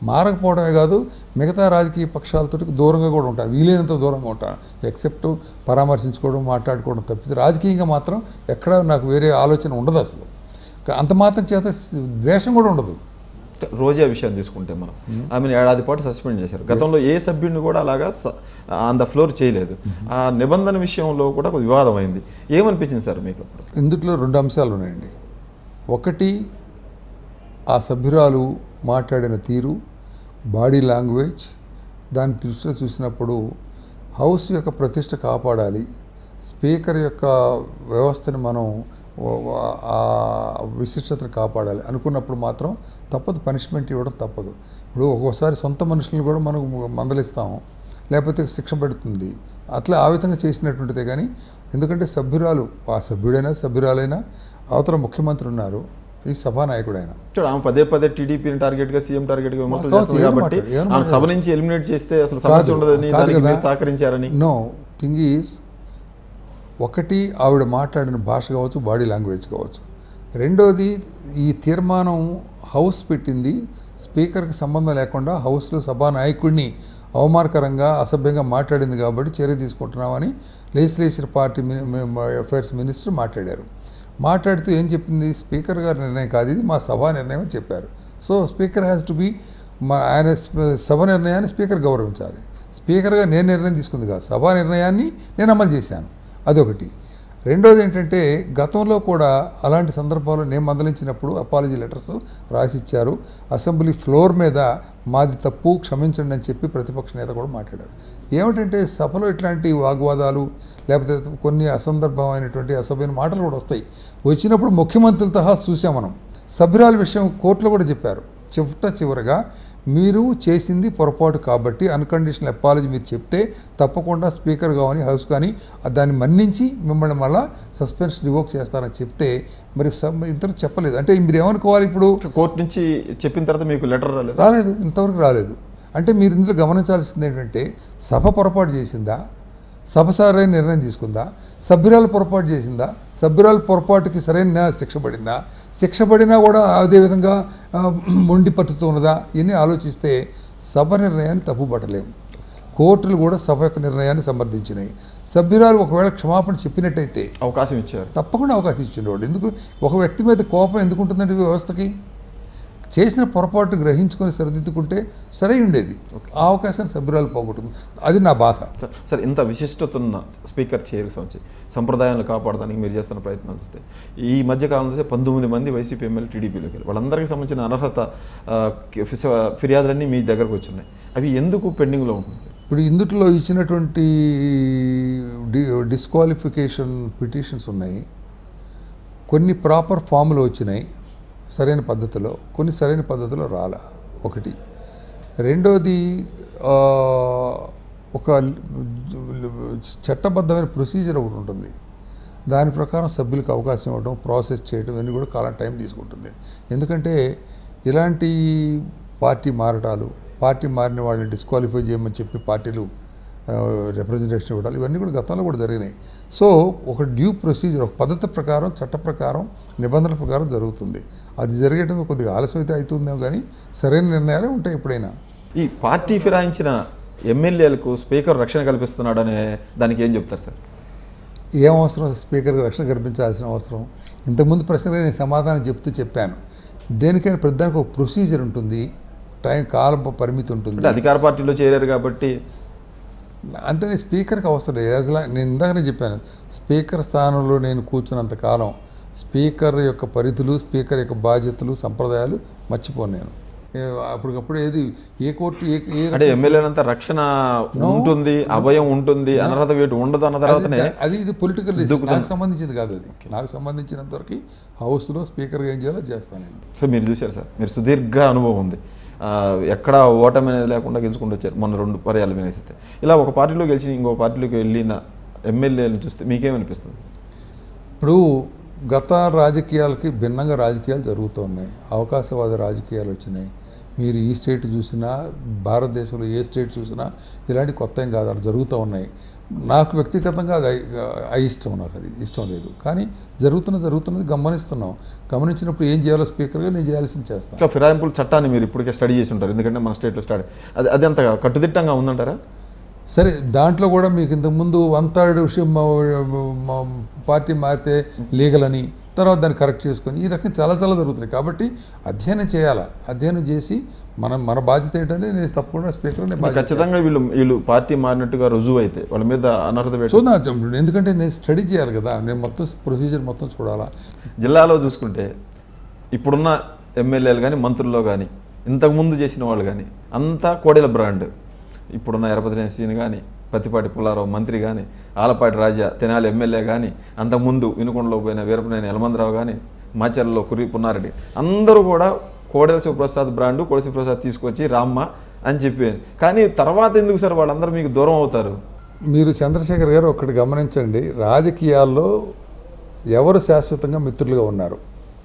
మారకపోవడమే కాదు మిగతా రాజకీయ పక్షాలతో దూరంగా కూడా ఉంటాను వీలైనంత దూరంగా ఉంటాను ఎక్సెప్ట్ పరామర్శించుకోవడం మాట్లాడుకోవడం తప్పితే రాజకీయంగా మాత్రం ఎక్కడ నాకు వేరే ఆలోచన ఉండదు అసలు కా- అంత మాత్రం చేత స్- ద్వేషం కూడా ఉండదు రోజా విషయాన్ని తీసుకుంటే మనం ఆమెను ఏడాది పాటు సస్పెండ్ చేశారు గతంలో ఏ సభ్యుడిని కూడా అలాగా ఆన్ ద ఫ్లోర్ చేయలేదు ఆ నిబంధన విషయంలో కూడా ఒక వివాదం అయింది ఏమనిపించింది సార్ మీకు అప్పుడు ఇందుట్లో రెండు అంశాలు ఉన్నాయండి ఒకటి ఆ సభ్యురాలు మాట్లాడిన తీరు బాడీ లాంగ్వేజ్ దాని దృష్టిలో చూసినప్పుడు హౌస్ యొక్క ప్రతిష్ట కాపాడాలి స్పీకర్ యొక్క వ్యవస్థని మనం ఓ- ఓ- ఆ విశిష్టతను కాపాడాలి అనుకున్నప్పుడు మాత్రం తప్పదు పనిష్మెంట్ ఇవ్వడం తప్పదు ఇప్పుడు ఒక్కోసారి సొంత మనుషులను కూడా మనం మందలిస్తాము లేకపోతే శిక్ష పెడుతుంది అట్లా ఆ విధంగా చేసినటువంటిదే కానీ ఎందుకంటే సభ్యురాలు ఆ సభ్యుడైనా సభ్యురాలైనా అవతల ముఖ్యమంత్రి ఉన్నారు ఈ సభానాయకుడు ఆయన చూడు ఆమె పదే పదే టీడీపీని టార్గెట్ గా సీఎం టార్గెట్ గా విమర్శలు కావచ్చు, చేస్తుంది ఏం కాబట్టి మాట్లాడు- ఏం ఆమె సభ మాట్లాడు- నుంచి ఎలిమినేట్ చేస్తే అసలు కాదు, సమస్య ఉండదని కాదు దానికి కదా. మీరు సహకరించారని నో థింగ్ ఈజ్ ఒకటి ఆవిడ మాట్లాడిన భాష కావచ్చు బాడీ లాంగ్వేజ్ కావచ్చు రెండోది ఈ తీర్మానం హౌస్ పెట్టింది స్పీకర్కి సంబంధం లేకుండా హౌస్లో సభానాయకుడిని అవమానకరంగా అసభ్యంగా మాట్లాడింది కాబట్టి చర్య తీసుకుంటున్నామని లెజిస్లేచర్ పార్టీ అఫైర్స్ మినిస్టర్ మాట్లాడారు మాట్లాడుతూ ఏం చెప్పింది స్పీకర్ గారి నిర్ణయం కాదు ఇది మా సభా నిర్ణయం అని చెప్పారు so speaker has to be మా ఆయన స్ప- సభ నిర్ణయాన్ని స్పీకర్ గౌరవించాలి స్పీకర్గా నేను నిర్ణయం తీసుకుంది కాదు సభా నిర్ణయాన్ని నేను అమలు చేశాను అదొకటి రెండోది ఏంటంటే గతంలో కూడా అలాంటి సందర్భాల్లో నేను మందలించినప్పుడు అపాలజీ లెటర్స్ రాసిచ్చారు అసెంబ్లీ ఫ్లోర్ మీద మాది తప్పు క్షమించండి అని చెప్పి ప్రతిపక్ష నేత కూడా మాట్లాడారు ఏమిటంటే సభలో ఇట్లాంటి వాగ్వాదాలు లేకపోతే కొన్ని అసందర్భమైనటువంటి అసభ్యమైన మాటలు కూడా వస్తాయి వచ్చినప్పుడు ముఖ్యమంత్రులతో సహా చూసాం మనం సభ్యురాల విషయం కోర్టులో కూడా చెప్పారు చివట చివరగా మీరు చేసింది పొరపాటు కాబట్టి అన్కండిషనల్ అపాలజీ మీరు చెప్తే తప్పకుండా స్పీకర్ కానీ హౌస్ కానీ దాన్ని మన్నించి మిమ్మల్ని మళ్ళా సస్పెన్షన్ రివోక్ చేస్తారని చెప్తే మరి సబ్- ఇంతవరకు చెప్పలేదు అంటే మీరు ఏమనుకోవాలి ఇప్పుడు కోర్టు నుంచి చెప్పిన తర్వాత మీకు లెటర్ రాలేదు రాలేదు ఇంతవరకు రాలేదు అంటే మీరు ఇందులో గమనించాల్సింది ఏంటంటే సభ పొరపాటు చేసిందా సభ సరైన నిర్ణయం తీసుకుందా సభ్యురాలు పొరపాటు చేసిందా సభ్యురాలు పొరపాటుకి సరైన న్యాయ శిక్ష పడిందా శిక్ష పడినా కూడా అదేవిధంగా ఆ, మొండి పట్టుతూ ఉన్నదా ఇవన్నీ ఆలోచిస్తే సభ నిర్ణయాన్ని తప్పుపట్టలేము కోర్టులు కూడా సభ యొక్క నిర్ణయాన్ని సమర్థించినాయి సభ్యురాలు ఒకవేళ క్షమాపణ చెప్పినట్టయితే అవకాశం ఇచ్చారు తప్పకుండా అవకాశం ఇచ్చిండేవాడు ఎందుకు ఒక వ్యక్తి మీద కోపం ఎందుకు ఉంటుందండి ఈ వ్యవస్థకి చేసిన పొరపాటు గ్రహించుకొని సరిదిద్దుకుంటే సరై ఉండేది ఆ అవకాశాన్ని సభ్యురాలు పోగొట్టింది అది నా బాధ సార్, సార్ ఇంత విశిష్టత ఉన్న స్పీకర్ చైర్కి సంబంధించి సంప్రదాయాలను కాపాడడానికి మీరు చేస్తున్న ప్రయత్నాలు చూస్తే ఈ మధ్య కాలంలో చూస్తే పంతొమ్మిది మంది వైసీపీ ఎమ్మెల్యే టీడీపీలోకి వెళ్ళి వాళ్ళందరికీ సంబంధించిన అనర్హత ఆ, ఫిస- ఫిర్యాదులన్నీ మీ దగ్గరకు వచ్చున్నాయి అవి ఎందుకు పెండింగ్లో ఉంటుంది ఇప్పుడు ఇందుట్లో ఇచ్చినటువంటి డి డిస్క్వాలిఫికేషన్ పిటిషన్స్ ఉన్నాయి కొన్ని ప్రాపర్ ఫామ్లో వచ్చినాయి సరైన పద్ధతిలో కొన్ని సరైన పద్ధతిలో రాల ఒకటి రెండోది ఆ, ఒక చట్టబద్ధమైన ప్రొసీజర్ ఒకటి ఉంటుంది దాని ప్రకారం సభ్యులకు అవకాశం ఇవ్వడం ప్రాసెస్ చేయడం ఇవన్నీ కూడా చాలా టైం తీసుకుంటుంది ఎందుకంటే ఇలాంటి పార్టీ మారటాలు పార్టీ మారిన వాళ్ళని డిస్క్వాలిఫై చేయమని చెప్పి పార్టీలు రిప్రజెంటేషన్ ఇవ్వడాలు ఇవన్నీ కూడా గతంలో కూడా జరిగినాయి సో ఒక డ్యూ ప్రొసీజర్ ఒక పద్ధతి ప్రకారం చట్ట ప్రకారం నిబంధనల ప్రకారం జరుగుతుంది అది జరిగేటం కొద్దిగా ఆలస్యం అయితే అవుతుందేమో కానీ సరైన నిర్ణయాలే ఉంటాయి ఎప్పుడైనా ఈ పార్టీ ఫిరాయించిన ఎమ్మెల్యేలకు స్పీకర్ రక్షణ కల్పిస్తున్నాడనే దానికి ఏం చెప్తారు సార్ ఏం అవసరం స్పీకర్కి రక్షణ కల్పించాల్సిన అవసరం ఇంతకుముందు ప్రశ్నగా నేను సమాధానం చెప్తూ చెప్పాను దేనికైనా ప్రతిదానికి ఒక ప్రొసీజర్ ఉంటుంది టైం కాల పరిమితి ఉంటుంది అంటే అధికార పార్టీలో చేరారు కాబట్టి అంటే నేను స్పీకర్కి అవసరం లేదు అసలు నేను ఇందాకనే చెప్పాను స్పీకర్ స్థానంలో నేను కూర్చున్నంత కాలం స్పీకర్ యొక్క పరిధులు స్పీకర్ యొక్క బాధ్యతలు సంప్రదాయాలు మర్చిపోను నేను ఏ- అప్పటికప్పుడు ఏది ఏ కోర్టు ఏ ఏ అంటే ఎమ్మెల్యేలంతా రక్షణ ఉంటుంది అభయం ఉంటుంది అనర్హత వేటు ఉండదు అన్న తర్వాతనే అది- అది ఇది పొలిటికల్ దుక్కుతాను. నాకు సంబంధించింది కాదు అది నాకు సంబంధించినంత వరకు హౌస్లో స్పీకర్గా ఏం చేయాలో చేస్తాను నేను సో మీరు చూశారు సార్ మీరు సుదీర్ఘ అనుభవం ఉంది ఆ, ఎక్కడ ఓటమి అనేది లేకుండా గెలుచుకుంటూ వచ్చారు మొన్న రెండు పర్యాలు వినేసిస్తే ఇలా ఒక పార్టీలో గెలిచి ఇంకో పార్టీలోకి వెళ్ళిన ఎమ్మెల్యేలను చూస్తే మీకేమనిపిస్తుంది ఇప్పుడు గత రాజకీయాలకి భిన్నంగా రాజకీయాలు జరుగుతూ ఉన్నాయి అవకాశవాద రాజకీయాలు వచ్చినాయి మీరు ఈ స్టేట్ చూసినా భారతదేశంలో ఏ స్టేట్ చూసినా ఇలాంటి కొత్త ఏం కాదు అలా జరుగుతూ ఉన్నాయి నాకు వ్యక్తిగతంగా అది అయిష్టం నాకు అది ఇష్టం లేదు కానీ జరుగుతున్న జరుగుతున్నది గమనిస్తున్నాం గమనించినప్పుడు ఏం చేయాలో స్పీకర్గా నేను చేయాల్సింది చేస్తాను ఇంకా ఫిరాయింపుల చట్టాన్ని మీరు ఇప్పటికే స్టడీ చేసి ఉంటారు ఎందుకంటే మన స్టేట్లో స్టడీ అది అది అంత కట్టుదిట్టంగా ఉందంటారా సరే దాంట్లో కూడా మీకు ఇంతకుముందు వన్ థర్డ్ విషయం మా- మా పార్టీ మారితే లీగల్ అని తర్వాత దాన్ని కరెక్ట్ చేసుకొని ఈ రకంగా చాలా చాలా జరుగుతున్నాయి కాబట్టి అధ్యయనం చేయాలా అధ్యయనం చేసి మనం మన బాధ్యత ఏంటంటే నేను తప్పకుండా స్పీకర్ నేను బాధ్యత ఖచ్చితంగా వీళ్ళు వీళ్ళు పార్టీ మారినట్టుగా రుజువు అయితే వాళ్ళ మీద అనర్హత వేటు చూద్దాం ఎందుకంటే నేను స్టడీ చేయాలి కదా నేను మొత్తం ప్రొసీజర్ మొత్తం చూడాలా జిల్లాలో చూసుకుంటే ఇప్పుడున్న ఎమ్మెల్యేలు కానీ మంత్రుల్లో కానీ ఇంతకుముందు చేసిన వాళ్ళు కానీ అంతా కోడెల బ్రాండ్ ఇప్పుడున్న ఎరపతినేని సీన్ కానీ పత్తిపాటి పుల్లారావు మంత్రి కానీ ఆలపాటి రాజా తెనాలి ఎమ్మెల్యే కానీ అంతకుముందు వినుకొండలో పోయిన వీరపనేని యలమందరావు కానీ మాచర్లలో కురి పున్నారెడ్డి అందరూ కూడా కోడెల శివప్రసాద్ బ్రాండ్ కోడెల శివప్రసాద్ తీసుకొచ్చి రామ్మ అని చెప్పాను కానీ తర్వాత ఎందుకు సార్ వాళ్ళందరూ మీకు దూరం అవుతారు మీరు చంద్రశేఖర్ గారు ఒకటి గమనించండి రాజకీయాల్లో ఎవరు శాశ్వతంగా మిత్రులుగా ఉన్నారు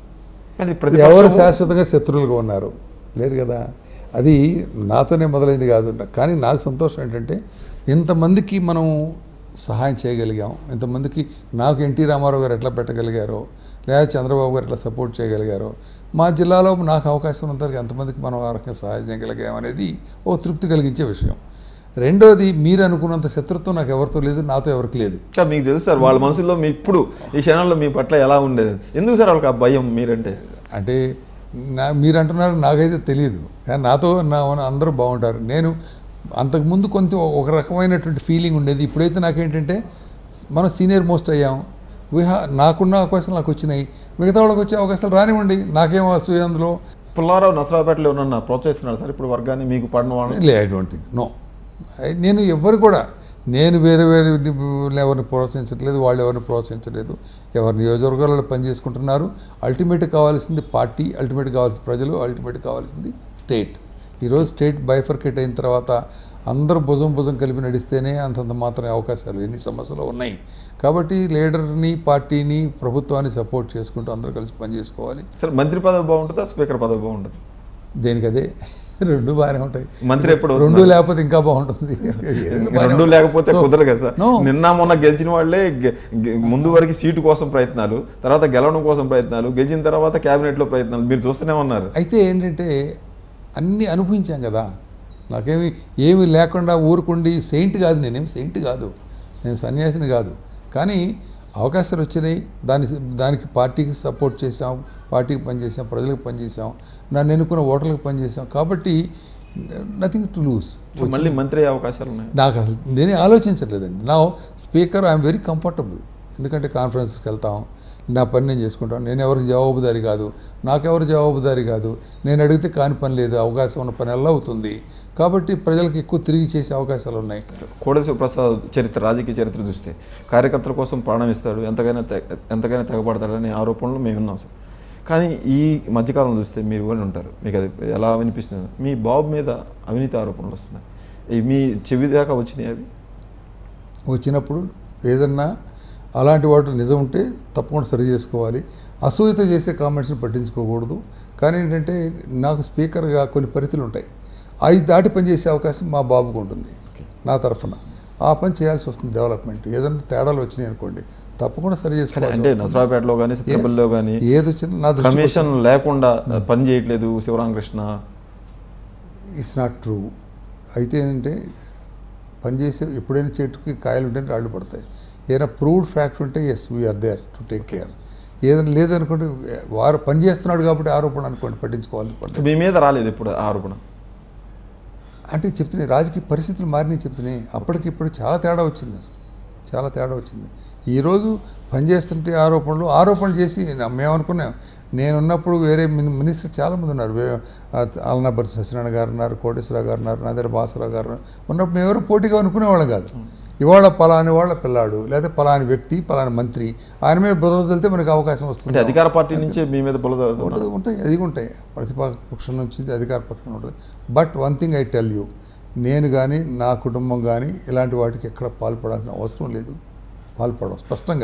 కానీ ఎవరు ప్రతిపక్షం శాశ్వతంగా శత్రువులుగా ఉన్నారు లేరు కదా అది నాతోనే మొదలైంది కాదు కానీ నాకు సంతోషం ఏంటంటే ఇంతమందికి మనం సహాయం చేయగలిగాం ఇంతమందికి నాకు ఎన్టీ రామారావు గారు ఎట్లా పెట్టగలిగారో లేదా చంద్రబాబు గారు ఎట్లా సపోర్ట్ చేయగలిగారో మా జిల్లాలో నాకు అవకాశం ఉన్నంతవరకు ఎంతమందికి మనం ఆ రకంగా సహాయం చేయగలిగాం అనేది ఓ తృప్తి కలిగించే విషయం రెండోది మీరు అనుకున్నంత శత్రుత్వం నాకు ఎవరితో లేదు నాతో ఎవరికి లేదు ఇంకా మీకు తెలుసు సార్ వాళ్ళ మనసులో మీ ఇప్పుడు ఈ క్షణంలో మీ పట్ల ఎలా ఉండేది ఎందుకు సార్ వాళ్ళకి ఆ భయం మీరంటే అంటే నా మీరు అంటున్నారు నాకైతే తెలియదు కానీ నాతో నా అందరూ బాగుంటారు నేను అంతకుముందు కొంచెం ఒక రకమైనటువంటి ఫీలింగ్ ఉండేది ఇప్పుడైతే నాకేంటంటే మనం సీనియర్ మోస్ట్ అయ్యాం విహా నాకున్న అవకాశాలు నాకు వచ్చినాయి మిగతా వాళ్ళకి వచ్చే అవకాశాలు రానివ్వండి నాకేం అసూయ అందులో పుల్లారావు నసరాపేటలో ఎవరన్నా ప్రోత్సహిస్తున్నారు సార్ ఇప్పుడు వర్గాన్ని మీకు పడిన వాళ్ళు లే ఐ డోంట్ థింక్ నో నేను ఎవరు కూడా నేను వేరే వేరే ఎవరిని ప్రోత్సహించట్లేదు వాళ్ళు ఎవరిని ప్రోత్సహించలేదు ఎవరి నియోజకవర్గాలలో పనిచేసుకుంటున్నారు అల్టిమేట్ కావాల్సింది పార్టీ అల్టిమేట్ కావాల్సింది ప్రజలు అల్టిమేట్ కావాల్సింది స్టేట్ ఈరోజు స్టేట్ బైఫర్కేట్ అయిన తర్వాత అందరూ భుజం భుజం కలిపి నడిస్తేనే అంతంత మాత్రమే అవకాశాలు ఎన్ని సమస్యలు ఉన్నాయి కాబట్టి లీడర్ని పార్టీని ప్రభుత్వాన్ని సపోర్ట్ చేసుకుంటూ అందరూ కలిసి పనిచేసుకోవాలి సార్ మంత్రి పదవి బాగుంటుందా స్పీకర్ పదవి బాగుంటుంది దేనికి అదే రెండు బాగానే ఉంటాయి మంత్రి ఎప్పుడు రెండు లేకపోతే ఇంకా బాగుంటుంది ఏదైనా బాగానే రెండు లేకపోతే So, కుదరదు కదా సార్ no. నిన్న మొన్న గెలిచిన వాళ్ళే గె- గె- ముందు వరకు సీటు కోసం ప్రయత్నాలు తర్వాత గెలవడం కోసం ప్రయత్నాలు గెలిచిన తర్వాత కేబినెట్ లో ప్రయత్నాలు మీరు చూస్తూనే ఉన్నారు అయితే ఏంటంటే అన్నీ అనుభవించాం కదా నాకేమి ఏమీ లేకుండా ఊరుకుండి సెయింట్ కాదు నేనేమి సెయింట్ కాదు నేను సన్యాసిని కాదు కానీ అవకాశాలు వచ్చినాయి దాని దానికి పార్టీకి సపోర్ట్ చేసాం పార్టీకి పనిచేసాం ప్రజలకు పనిచేసాం నన్ను ఎన్నుకున్న ఓటర్లకు పనిచేసాం కాబట్టి నథింగ్ టు లూజ్ మళ్ళీ మంత్రి అయ్యే అవకాశాలు ఉన్నాయి నాకు అసలు నేనే ఆలోచించట్లేదండి నా స్పీకర్ ఐఎమ్ వెరీ కంఫర్టబుల్ ఎందుకంటే కాన్ఫరెన్స్కి వెళ్తాం నా పని నేను చేసుకుంటాను నేను ఎవరికి జవాబుదారి కాదు నాకెవరు జవాబుదారి కాదు నేను అడిగితే కాని పని లేదు అవకాశం ఉన్న పని ఎలా అవుతుంది కాబట్టి ప్రజలకు ఎక్కువ తిరిగి చేసే అవకాశాలు ఉన్నాయి కోడ శివప్రసాద్ చరిత్ర రాజకీయ చరిత్ర చూస్తే కార్యకర్తల కోసం ప్రాణం ఇస్తాడు ఎంతకైనా తె- ఎంతకైనా తెగబడతాడనే ఆరోపణలు మేము విన్నాం సార్ కానీ ఈ మధ్యకాలం చూస్తే మీరు కూడా ఉంటారు మీకు అది ఎలా వినిపిస్తుంది మీ బాబు మీద అవినీతి ఆరోపణలు వస్తున్నాయి ఈ మీ చెవి దాకా వచ్చినాయి అవి వచ్చినప్పుడు ఏదన్నా అలాంటి వాటి నిజం ఉంటే తప్పకుండా సరి చేసుకోవాలి అసూయతో చేసే కామెంట్స్ని పట్టించుకోకూడదు కానీ ఏంటంటే నాకు స్పీకర్గా కొన్ని పరిధులు ఉంటాయి అవి దాటి పనిచేసే అవకాశం మా బాబుకు ఉంటుంది నా తరఫున ఆ పని చేయాల్సి వస్తుంది డెవలప్మెంట్ ఏదైనా తేడాలు వచ్చినాయి అనుకోండి తప్పకుండా సరి అంటే చేసుకోవాలి నసరాపేటలో కానీ సత్యపల్లిలో కానీ ఏది వచ్చినా నా దృష్టి కమిషన్ లేకుండా పని చేయట్లేదు శివరామకృష్ణ ఇట్స్ నాట్ ట్రూ అయితే ఏంటంటే పనిచేసే ఎప్పుడైనా చెట్టుకి కాయలు ఉంటేనే రాళ్ళు పడతాయి ఏదైనా ప్రూవ్డ్ ఫ్యాక్ట్ ఉంటే yes we are there to take care ఏదైనా లేదనుకోండి వారు పని చేస్తున్నాడు కాబట్టి ఆరోపణ అనుకోండి పట్టించుకోవాలి పట్టించుకోవాలి. మీ మీద రాలేదు ఇప్పుడు ఆ ఆరోపణ అంటే చెప్తున్నాయి రాజకీయ పరిస్థితులు మారినాయి చెప్తున్నాయి అప్పటికి ఇప్పుడు చాలా తేడా వచ్చింది అసలు చాలా తేడా వచ్చింది ఈరోజు పనిచేస్తుంటే ఆరోపణలు ఆరోపణలు చేసి నా- మేము అనుకున్నాం నేనున్నప్పుడు వేరే మిని మినిస్టర్ చాలామంది ఉన్నారు వే- ఆ, ఆలనాపర్తి సత్యనారాయణ గారు ఉన్నారు కోటేశ్వరరావు గారు ఉన్నారు నాదేర భాస్కరరావు గారు ఉన్నారు. ఉన్నప్పుడు మేము ఎవరు పోటీగా అనుకునేవాళ్ళం కాదు ఇవాళ పలాని వాళ్ళ పిల్లాడు లేదా పలాని వ్యక్తి పలాని మంత్రి ఆయన మీద బుర్ర వెళ్తే మనకు అవకాశం అంటే వస్తుంది అధికార పార్టీ నుంచే మీ మీద బురద ఉంటుంది ఉంటాయి అది ఉంటాయి ప్రతిపక్షం నుంచి అధికార పక్షం ఉంటుంది but one thing I tell you నేను కానీ నా కుటుంబం కానీ ఇలాంటి వాటికి ఎక్కడ పాల్పడాల్సిన అవసరం లేదు పాల్పడడం స్పష్టంగా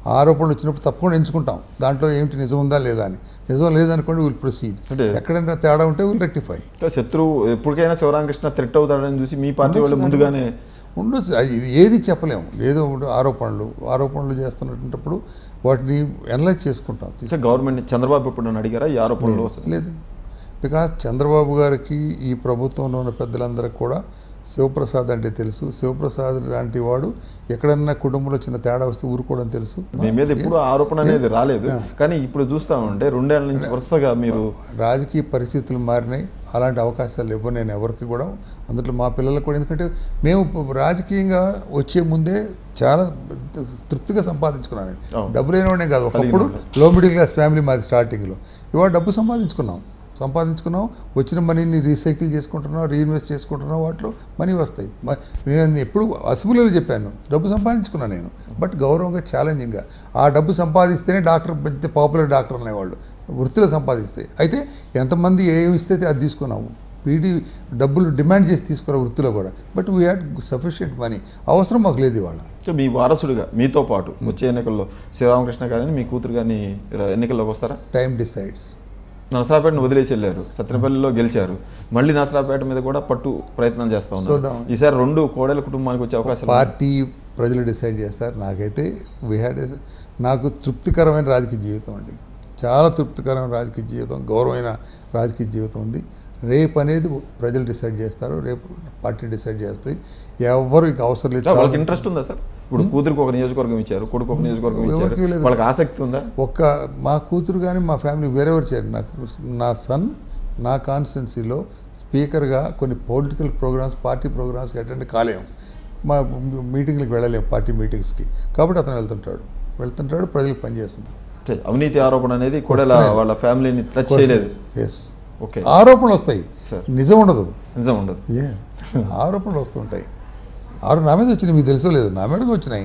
ఆరోపణలు వచ్చినప్పుడు తప్పకుండా ఎంచుకుంటాం దాంట్లో ఏమిటి నిజం ఉందా లేదా అని నిజం లేదనుకోండి విల్ ప్రొసీడ్ అంటే- ఎక్కడైనా తేడా ఉంటే విల్ రెక్టిఫై ఇంకా శత్రువు ఎప్పటికైనా శివరామకృష్ణ థ్రెట్ అవుతాడని చూసి మీ పార్టీ వాళ్ళు ముందుగానే ఉండొచ్చు అది ఏది చెప్పలేము ఏదో ఒకటి ఆరోపణలు ఆరోపణలు చేస్తున్నప్పుడు వాటిని అనలైజ్ చేసుకుంటాం అంటే గవర్నమెంట్ చంద్రబాబు ఎప్పుడు నన్ను అడిగారా ఈ ఆరోపణలు అసలు? లేదు బికాజ్ చంద్రబాబు గారికి ఈ ప్రభుత్వంలో ఉన్న పెద్దలందరికీ కూడా శివప్రసాద్ అంటే తెలుసు శివప్రసాద్ లాంటి వాడు ఎక్కడన్నా కుటుంబంలో చిన్న తేడా వస్తే ఊరుకోవడం తెలుసు మీ మీద ఎప్పుడు ఆరోపణ అనేది రాలేదు కానీ ఇప్పుడు చూస్తా ఉంటే రెండేళ్ల నుంచి వరుసగా మీరు రాజకీయ పరిస్థితులు మారినాయి అలాంటి అవకాశాలు ఇవ్వను నేను ఎవరికి కూడా అందులో మా పిల్లలకు కూడా ఎందుకంటే మేము ప- రాజకీయంగా వచ్చే ముందే చాలా తృప్తిగా సంపాదించుకున్నాను అవును. డబ్బు లేనివాడే కాదు ఒకప్పుడు లో మిడిల్ క్లాస్ ఫ్యామిలీ మాది స్టార్టింగ్లో ఇవాళ డబ్బు సంపాదించుకున్నాం సంపాదించుకున్నాం వచ్చిన మనీని రీసైకిల్ చేసుకుంటున్నాం రీఇన్వెస్ట్ చేసుకుంటున్నాం వాటిలో మనీ వస్తాయి మ- నేను ఎప్పుడు అసెంబ్లీలో చెప్పాను డబ్బు సంపాదించుకున్నాను నేను బట్ గౌరవంగా ఛాలెంజింగ్గా ఆ డబ్బు సంపాదిస్తేనే డాక్టర్ పెద్ద పాపులర్ డాక్టర్ అనేవాళ్ళు వృత్తిలో సంపాదిస్తే అయితే ఎంతమంది ఏమి ఇస్తే అది తీసుకున్నాము పీడీ డబ్బులు డిమాండ్ చేసి తీసుకున్న వృత్తిలో కూడా but we had sufficient money అవసరం మాకు లేదు ఇవాళ సో మీ వారసుడిగా మీతో పాటు వచ్చే ఎన్నికల్లో శివరామకృష్ణ గారిని మీ కూతురు కానీ ఎన్నికల్లోకి వస్తారా టైం డిసైడ్స్ నరసరాపేటను వదిలేసి వెళ్ళారు సత్యనపల్లిలో గెలిచారు మళ్ళీ నరసరాపేట మీద కూడా పట్టు ప్రయత్నం చేస్తా ఉన్నారు చూద్దాం. ఈసారి రెండు కోడెల కుటుంబానికి వచ్చే అవకాశం పార్టీ ప్రజలు డిసైడ్ చేస్తారు నాకైతే వీ హ్యాడ్ నాకు తృప్తికరమైన రాజకీయ జీవితం అండి చాలా తృప్తికరమైన రాజకీయ జీవితం గౌరవమైన రాజకీయ జీవితం ఉంది రేపు అనేది ప్రజలు డిసైడ్ చేస్తారు రేపు పార్టీ డిసైడ్ చేస్తాయి ఎవరు ఇక అవసరం లేదు వాళ్ళకి చాలా- ఇంట్రెస్ట్ ఉందా సార్ ఇప్పుడు కూతురికి ఒక నియోజకవర్గం ఇచ్చారు కొడుకు ఒక నియోజకవర్గం ఎవరికీ ఇచ్చారు లేదు. వాళ్ళకి ఆసక్తి ఉందా ఒక్క మా కూతురు కానీ మా ఫ్యామిలీ వేరెవరు చేయరు నాకు నా సన్ నా కాన్స్టిట్యున్సీలో స్పీకర్గా కొన్ని పొలిటికల్ ప్రోగ్రామ్స్ పార్టీ ప్రోగ్రామ్స్కి అటెండ్ కాలేము మా మీటింగ్లకు వెళ్ళలేము పార్టీ మీటింగ్స్కి కాబట్టి అతను వెళ్తుంటాడు వెళ్తుంటాడు ప్రజలకు పనిచేస్తుంటాడు అంటే అవినీతి ఆరోపణ అనేది కొడెల వస్తున్నాయి. వాళ్ళ ఫ్యామిలీని టచ్ చేయలేదు ఎస్ ఓకే ఆరోపణలు వస్తాయి Sir. నిజం ఉండదు నిజం ఉండదు ఏ ఆరోపణలు వస్తుంటాయి ఆరు నా మీద వచ్చినాయి మీకు తెలుసో లేదు నా మీదకి వచ్చినాయి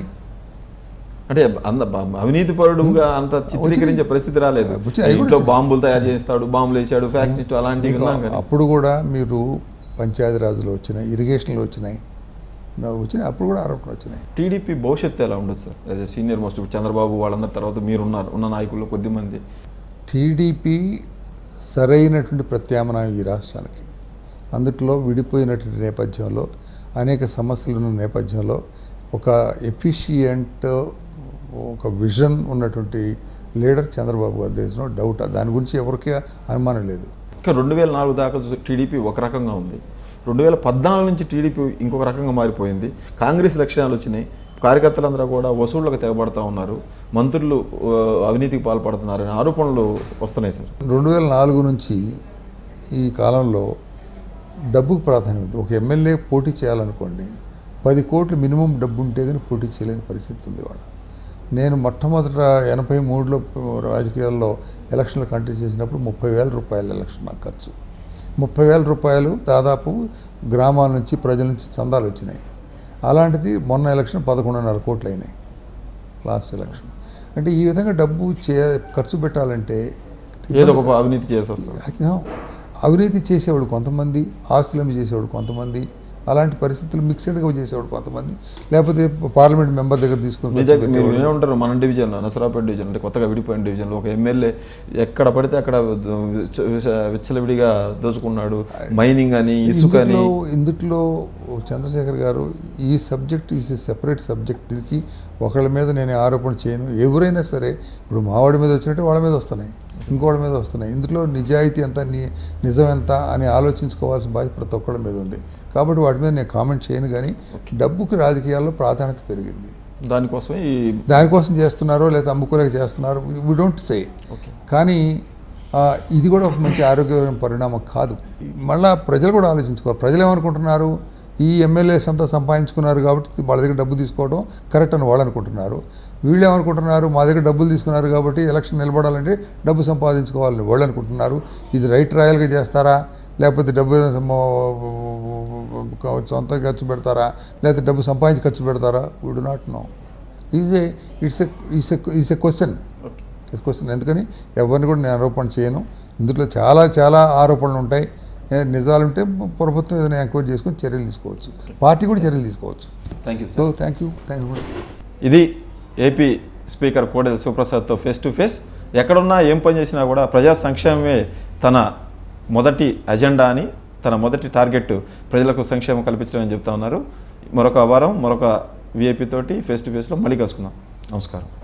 అంటే అంత బ- అవినీతి పరుడుగా అంత చిత్రీకరించే పరిస్థితి రాలేదు వచ్చి- అవి కూడా ఇంట్లో వచ్చినాయి. బాంబులు తయారు చేస్తాడు బాంబులు వేసాడు ఫ్యాక్షన్ అలాంటివి మీకు విన్నాం కానీ అప్పుడు కూడా మీరు పంచాయతీ రాజులు వచ్చినాయి ఇరిగేషన్లు వచ్చినాయి నా వచ్చినాయి అప్పుడు కూడా ఆరోపణలు వచ్చినాయి టీడీపీ భవిష్యత్తు ఎలా ఉండదు sir as a senior most ఇప్పుడు చంద్రబాబు వాళ్ళందరి తర్వాత మీరు ఉన్నారు ఉన్న నాయకుల్లో కొద్ది మంది టీడీపీ సరైనటువంటి ప్రత్యామ్నాయం ఈ రాష్ట్రానికి అందుట్లో విడిపోయినటువంటి నేపథ్యంలో అనేక సమస్యలు ఉన్న నేపథ్యంలో ఒక ఎఫిషియంట్ ఒక విజన్ ఉన్నటువంటి లీడర్ చంద్రబాబు గారు దేశం నో డౌట్ దాని గురించి ఎవరికీ అనుమానం లేదు ఇంకా రెండు వేల నాలుగు దాకా చూస్తే టీడీపీ ఒక రకంగా ఉంది రెండు వేల పద్నాలుగు నుంచి టీడీపీ ఇంకొక రకంగా మారిపోయింది కాంగ్రెస్ లక్షణాలు వచ్చినాయి కార్యకర్తలందరూ కూడా వసూళ్లకు తెగబడతా ఉన్నారు మంత్రులు ఆ, అవినీతికి పాల్పడుతున్నారు అనే ఆరోపణలు వస్తున్నాయి సార్ రెండు వేల నాలుగు నుంచి ఈ కాలంలో డబ్బుకు ప్రాధాన్యం ఉంది ఒక ఎమ్మెల్యే పోటీ చేయాలనుకోండి పది కోట్లు మినిమం డబ్బు ఉంటే కానీ పోటీ చేయలేని పరిస్థితి ఉంది వాళ్ళ నేను మొట్టమొదట ఎనభై మూడులో రాజకీయాల్లో ఎలక్షన్లు కంటెస్ట్ చేసినప్పుడు ముప్పై వేల రూపాయల ఎలక్షన్ నాకు ఖర్చు ముప్పై వేల రూపాయలు దాదాపు గ్రామాల నుంచి ప్రజల నుంచి చందాలు వచ్చినాయి అలాంటిది మొన్న ఎలక్షన్ పదకొండున్నర కోట్లు అయినాయి లాస్ట్ ఎలక్షన్ అంటే ఈ విధంగా డబ్బు చే ఖర్చు పెట్టాలంటే ఏదో ఒక అవినీతి చేసి వస్తారు అది అవినీతి చేసేవాడు కొంతమంది ఆస్తులమ్మి చేసేవాడు కొంతమంది అలాంటి పరిస్థితులు మిక్స్డ్గా చేసేవాడు కొంతమంది లేకపోతే పార్లమెంట్ మెంబర్ దగ్గర తీసుకుని మీ ఖర్చు దగ్గర మీరు పెట్టేవాడు. ఏమంటారు మన డివిజన్ నసరాపేట డివిజన్ అంటే కొత్తగా విడిపోయిన డివిజన్లో ఒక ఎమ్మెల్యే ఎక్కడ పడితే అక్కడ విచ్చ- విచ్చ- విచ్చలవిడిగా దోచుకున్నాడు మైనింగ్ అని ఇసుక అని ఇందులో ఇందుట్లో చంద్రశేఖర్ గారు ఈ సబ్జెక్ట్ ఈజ్ సెపరేట్ సబ్జెక్ట్ దీనికి ఒకళ్ళ మీద నేను ఆరోపణ చేయను ఎవరైనా సరే ఇప్పుడు మావాడి మీద వచ్చినట్టు వాళ్ళ మీద వస్తున్నాయి ఇంకోళ్ళ మీద వస్తున్నాయి ఇందులో నిజాయితీ ఎంత ని- నిజం ఎంత అని ఆలోచించుకోవాల్సిన బాధ్యత ప్రతి ఒక్కళ్ళ మీద ఉంది కాబట్టి వాటి మీద నేను కామెంట్ చేయను కానీ డబ్బుకి రాజకీయాల్లో ప్రాధాన్యత పెరిగింది దానికోసమే ఈ దానికోసం చేస్తున్నారో లేదా అమ్ముకోలేక చేస్తున్నారో వి డోంట్ సే ఓకే కానీ ఆ, ఇది కూడా ఒక మంచి ఆరోగ్యకరమైన పరిణామం కాదు ఈ- మళ్ళా ప్రజలు కూడా ఆలోచించుకోవాలి ప్రజలు ఏమనుకుంటున్నారు ఈ ఎమ్మెల్యేస్ అంతా సంపాదించుకున్నారు కాబట్టి వాళ్ళ దగ్గర డబ్బు తీసుకోవడం కరెక్ట్ అని వాళ్ళు అనుకుంటున్నారు వీళ్ళు ఏమనుకుంటున్నారు మా దగ్గర డబ్బులు తీసుకున్నారు కాబట్టి ఎలక్షన్ నిలబడాలంటే డబ్బు సంపాదించుకోవాలని వాళ్ళు అనుకుంటున్నారు ఇది రైట్ రాయల్గా చేస్తారా లేకపోతే డబ్బు సమ- సొంత ఖర్చు పెడతారా లేకపోతే డబ్బు సంపాదించి ఖర్చు పెడతారా we do not know is a it's a is a is a question okay ఇది క్వశ్చన్ ఎందుకని ఎవరిని కూడా నేను ఆరోపణ చేయను ఇందులో చాలా చాలా ఆరోపణలు ఉంటాయి ఏ, నిజాలుంటే ప్రభుత్వం ఏదైనా ఎంక్వైరీ చేసుకొని చర్యలు తీసుకోవచ్చు పార్టీ కూడా చర్యలు తీసుకోవచ్చు thank you so sir thank you thank you ఇది ఏపీ స్పీకర్ కోడెల శివప్రసాద్తో ఫేస్ టు ఫేస్ ఎక్కడున్నా ఏం పని చేసినా కూడా ప్రజా సంక్షేమమే తన మొదటి అజెండా అని తన మొదటి టార్గెట్ ప్రజలకు సంక్షేమం కల్పించడం అని చెప్తా ఉన్నారు మరొక వారం మరొక విఐపి తోటి ఫేస్ టు ఫేస్లో మళ్ళీ కలుసుకుందాం నమస్కారం